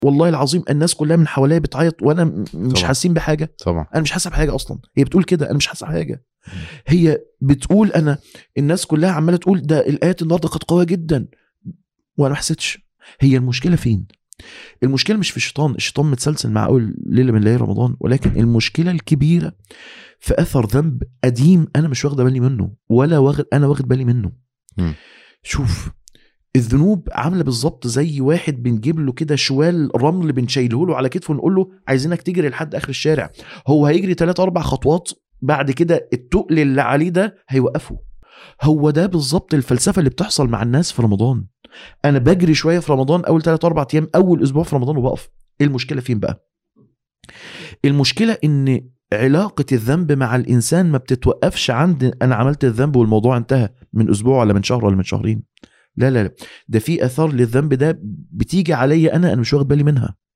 والله العظيم الناس كلها من حواليا بتعيط وانا م- مش طبعا. حاسين بحاجه طبعا انا مش حاسه بحاجه اصلا هي بتقول كده انا مش حاسه بحاجه هي بتقول انا الناس كلها عماله تقول ده الايات النهارده كانت قويه جدا وانا ما حسيتش هي المشكله فين المشكله مش في الشيطان الشيطان متسلسل مع اول ليله من ليالي رمضان ولكن المشكله الكبيره في اثر ذنب قديم انا مش واخده بالي منه ولا واخد انا واخد بالي منه مم. شوف الذنوب عامله بالظبط زي واحد بنجيب له كده شوال رمل بنشيله له على كتفه ونقول له عايزينك تجري لحد اخر الشارع هو هيجري ثلاث اربع خطوات بعد كده التقل اللي عليه ده هيوقفه هو ده بالظبط الفلسفه اللي بتحصل مع الناس في رمضان انا بجري شويه في رمضان اول ثلاث اربع ايام اول اسبوع في رمضان وبقف ايه المشكله فين بقى المشكله ان علاقه الذنب مع الانسان ما بتتوقفش عند انا عملت الذنب والموضوع انتهى من اسبوع ولا من شهر ولا من شهرين لا لا لا ده في اثار للذنب ده بتيجي عليا انا انا مش واخد بالي منها